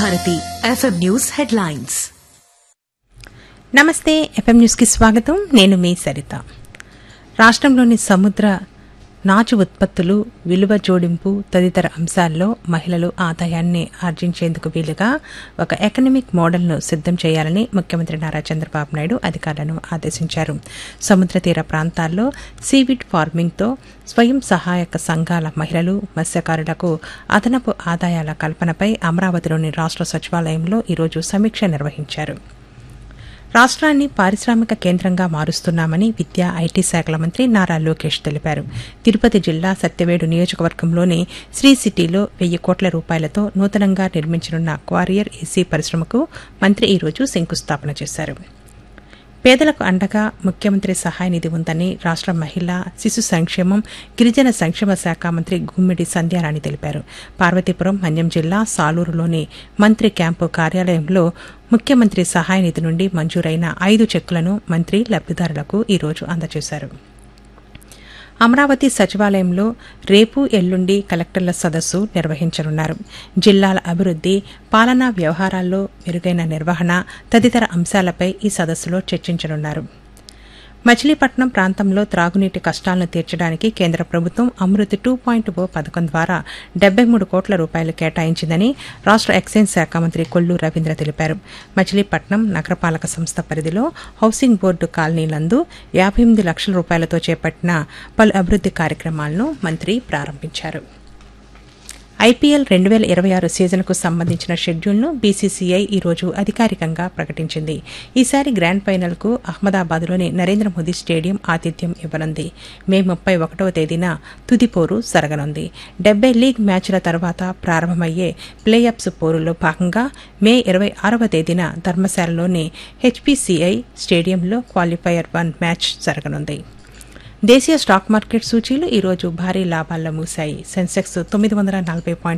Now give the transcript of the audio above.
Bharati FM news headlines నమస్తే FM న్యూస్కి స్వాగతం నేను మీ సరిత రాష్ట్రంలోని సముద్ర నాచు ఉత్పత్తులు విలువ జోడింపు తదితర అంశాల్లో మహిళలు ఆదాయాన్ని ఆర్జించేందుకు వీలుగా ఒక ఎకనమిక్ మోడల్ను సిద్దం చేయాలని ముఖ్యమంత్రి నారా చంద్రబాబు నాయుడు అధికారులను ఆదేశించారు సముద్ర తీర ప్రాంతాల్లో సీవిడ్ ఫార్మింగ్తో స్వయం సహాయక సంఘాల మహిళలు మత్స్యకారులకు అదనపు ఆదాయాల కల్పనపై అమరావతిలోని రాష్ట్ర సచివాలయంలో ఈరోజు సమీక్ష నిర్వహించారు రాష్ట్రాన్ని పారిశ్రామిక కేంద్రంగా మారుస్తున్నామని విద్యా ఐటీ శాఖల మంత్రి నారా లోకేష్ తెలిపారు తిరుపతి జిల్లా సత్యవేడు నియోజకవర్గంలోని శ్రీ సిటీలో వెయ్యి కోట్ల రూపాయలతో నూతనంగా నిర్మించనున్న క్వారియర్ ఏసీ పరిశ్రమకు మంత్రి ఈరోజు శంకుస్థాపన చేశారు పేదలకు అండగా ముఖ్యమంత్రి సహాయ నిధి ఉందని రాష్ట్ర మహిళా శిశు సంక్షేమం గిరిజన సంక్షేమ శాఖ మంత్రి గుమ్మిడి సంధ్యారాణి తెలిపారు పార్వతీపురం మన్యం జిల్లా సాలూరులోని మంత్రి క్యాంపు కార్యాలయంలో ముఖ్యమంత్రి సహాయ నిధి నుండి మంజూరైన ఐదు చెక్కులను మంత్రి లబ్దిదారులకు ఈరోజు అందజేశారు అమరావతి సచివాలయంలో రేపు ఎల్లుండి కలెక్టర్ల సదస్సు నిర్వహించనున్నారు జిల్లాల అభివృద్ది పాలనా వ్యవహారాల్లో మెరుగైన నిర్వహణ తదితర అంశాలపై ఈ సదస్సులో చర్చించనున్నారు మచిలీపట్నం ప్రాంతంలో త్రాగునీటి కష్టాలను తీర్చడానికి కేంద్ర ప్రభుత్వం అమృత్ టూ పాయింట్ ఓ పథకం ద్వారా డెబ్బై మూడు కోట్ల రూపాయలు కేటాయించిందని రాష్ట్ర ఎక్సైజ్ శాఖ మంత్రి కొల్లు రవీంద్ర తెలిపారు మచిలీపట్నం నగరపాలక సంస్థ పరిధిలో హౌసింగ్ బోర్డు కాలనీలందు యాభై ఎనిమిది లక్షల రూపాయలతో చేపట్టిన పలు అభివృద్ది కార్యక్రమాలను మంత్రి ప్రారంభించారు ఐపీఎల్ రెండు వేల ఇరవై ఆరు సీజన్కు సంబంధించిన షెడ్యూల్ను బీసీసీఐ ఈరోజు అధికారికంగా ప్రకటించింది ఈసారి గ్రాండ్ ఫైనల్కు అహ్మదాబాద్లోని నరేంద్ర మోదీ స్టేడియం ఆతిథ్యం ఇవ్వనుంది మే ముప్పై ఒకటవ తేదీన తుది పోరు జరగనుంది డెబ్బై లీగ్ మ్యాచ్ల తర్వాత ప్రారంభమయ్యే ప్లేఆఫ్స్ పోరులో భాగంగా మే ఇరవై ఆరవ తేదీన ధర్మశాలలోని హెచ్పీసీఐ స్టేడియంలో క్వాలిఫైయర్ వన్ మ్యాచ్ జరగనుంది దేశీయ స్టాక్ మార్కెట్ సూచీలు ఈరోజు భారీ లాభాల్లో మూశాయి సెన్సెక్స్ తొమ్మిది వందల నలభై పాయింట్